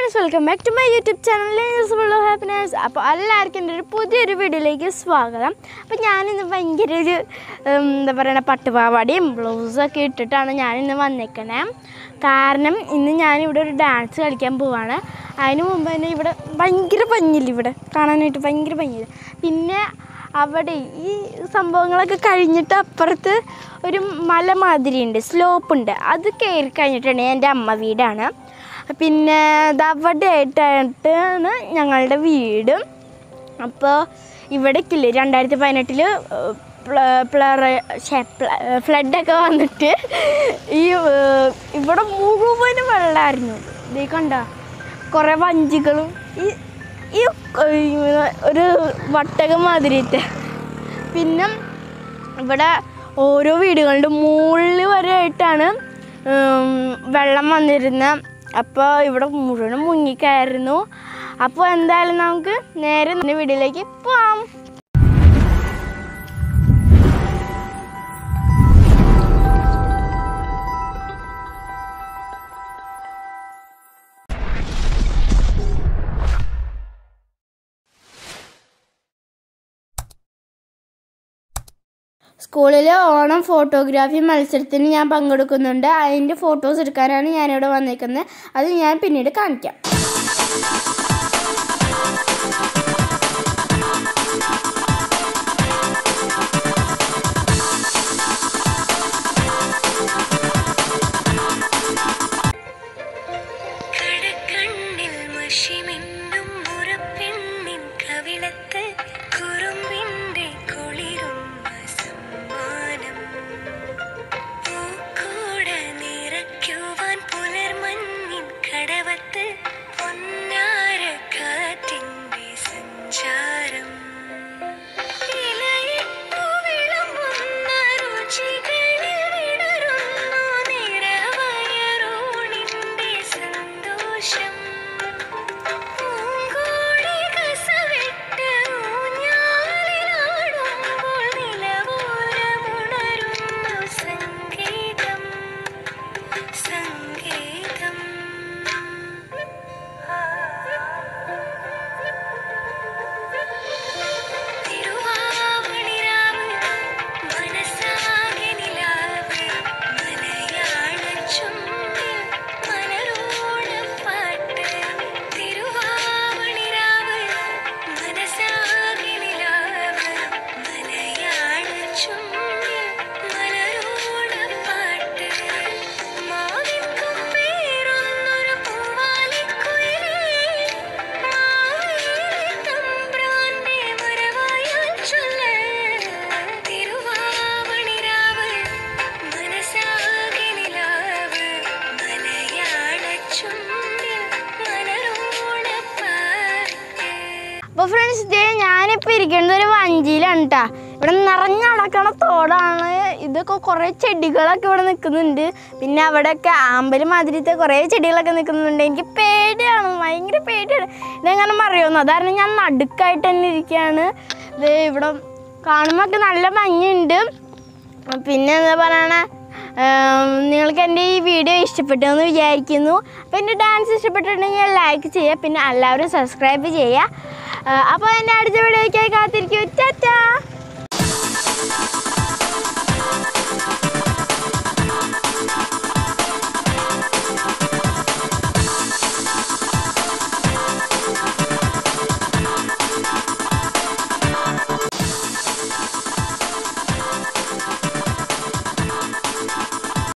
friends welcome back to my YouTube channel full of happiness അപ്പോൾ എല്ലാവർക്കും എൻ്റെ ഒരു പുതിയൊരു വീഡിയോയിലേക്ക് സ്വാഗതം അപ്പോൾ ഞാനിന്ന് ഭയങ്കര ഒരു ഉം, എന്താ പറയുക പട്ടുപാവാടിയും ബ്ലൗസൊക്കെ ഇട്ടിട്ടാണ് ഞാനിന്ന് വന്നേക്കണേ കാരണം ഇന്ന് ഞാനിവിടെ ഒരു ഡാൻസ് കളിക്കാൻ പോവാണ് അതിന് മുമ്പ് തന്നെ ഇവിടെ ഭയങ്കര ഭംഗിയില്ല ഇവിടെ കാണാനായിട്ട് ഭയങ്കര ഭംഗിയില്ല പിന്നെ അവിടെ ഈ സംഭവങ്ങളൊക്കെ കഴിഞ്ഞിട്ട് അപ്പുറത്ത് ഒരു മല മാതിരിയുണ്ട് സ്ലോപ്പുണ്ട് അത് കയറി കഴിഞ്ഞിട്ടുണ്ടെങ്കിൽ എൻ്റെ അമ്മ വീടാണ് പിന്നെ അവിടെ ആയിട്ടാണ് ഞങ്ങളുടെ വീട് അപ്പോൾ ഇവിടേക്കില്ലേ രണ്ടായിരത്തി പതിനെട്ടിൽ ഫ്ലഡൊക്കെ വന്നിട്ട് ഈ ഏർ, ഇവിടെ മുഴുവനും വെള്ളമായിരുന്നു ഇതേ കണ്ട കുറേ വഞ്ചികളും ഈ ഈ ഏർ, ഒരു വട്ടകം മാതിരിയിട്ട് പിന്നെ ഇവിടെ ഓരോ വീടുകളുടെ മുകളിൽ വരെ ആയിട്ടാണ് ഉം, വെള്ളം വന്നിരുന്നത് അപ്പോൾ ഇവിടെ മുഴുവനും മുങ്ങിക്കയറുന്നു അപ്പോൾ എന്തായാലും നമുക്ക് നേരെ നമ്മുടെ വീട്ടിലേക്ക് പോവാം സ്കൂളിലെ ഓണം ഫോട്ടോഗ്രാഫി മത്സരത്തിന് ഞാൻ പങ്കെടുക്കുന്നുണ്ട് അതിൻ്റെ ഫോട്ടോസ് എടുക്കാനാണ് ഞാനിവിടെ വന്നിരിക്കുന്നത് അത് ഞാൻ പിന്നീട് കാണിക്കാം കടക്കണ്ണിൽ മഷിമിന്നും മുറപ്പെണ്ണിൻ കവിളത്ത് കുറുമ്പിന്റെ കുളിരും സമ്മാനം പൂക്കൂട നിറയ്ക്കുവാൻ പുലർമഞ്ഞിൻ കടവത്ത് പൊന്നാര കാറ്റിന്റെ സഞ്ചാരം ഇലയിട്ടു വിളമ്പുന്ന രുചികളിൽ വിടരുന്നു നിറവയറൂണിന്റെ സന്തോഷം പൂങ്കോടി കസവിട്ട് ഊഞ്ഞാലിലാടുമ്പോൾ നിലവോരമുണരുന്നു സംഗീതം സംഗീതം തിരുവാവണിരാവ് മനസ്സാകെ നിലാവ് മലയാളച്ചുണ്ടിൽ മലരോണപ്പാട്ട് തിരുവാവണിരാവ് മനസ്സാകെ നിലാവ് മലയാളച്ചുണ്ടിൽ മലരോണപ്പാട്ട് മാവിൻകും പേരൊന്നൊരു പൂവാലിക്കുയിലേ മാവേലി തമ്പ്രാന്റെ വരവായാൽ ചൊല്ല് തിരുവാവണിരാവ് മനസ്സാകെ നിലാവ് മലയാളച്ചുണ്ടിൽ മലരോണപ്പാട്ട് അപ്പോൾ ഫ്രണ്ട്സ് ഇതേ ഞാനിപ്പോൾ ഇരിക്കുന്നത് ഒരു വഞ്ചിയിലാണ് കേട്ടോ ഇവിടെ നിറഞ്ഞടക്കണ തോടാണ് ഇതൊക്കെ കുറേ ചെടികളൊക്കെ ഇവിടെ നിൽക്കുന്നുണ്ട് പിന്നെ അവിടെയൊക്കെ ആമ്പൽ മാതിരിത്തെ കുറേ ചെടികളൊക്കെ നിൽക്കുന്നുണ്ട് എനിക്ക് പേടിയാണ് ഭയങ്കര പേടിയാണ് ഇതെങ്ങനെ അറിയുമെന്ന് അതാരണം ഞാൻ നടുക്കായിട്ട് തന്നെ ഇരിക്കുകയാണ് ഇത് ഇവിടെ കാണുമ്പോൾ നല്ല ഭംഗിയുണ്ട് പിന്നെ എന്താ പറയണേ ഉം, നിങ്ങൾക്ക് എൻ്റെ ഈ വീഡിയോ ഇഷ്ടപ്പെട്ടു എന്ന് വിചാരിക്കുന്നു അപ്പോൾ എൻ്റെ ഡാൻസ് ഇഷ്ടപ്പെട്ടിട്ടുണ്ടെങ്കിൽ ലൈക്ക് ചെയ്യുക പിന്നെ എല്ലാവരും സബ്സ്ക്രൈബ് ചെയ്യുക അപ്പോൾ എൻ്റെ അടുത്ത വീഡിയോയ്ക്കായി കാത്തിരിക്കൂ ടാറ്റാ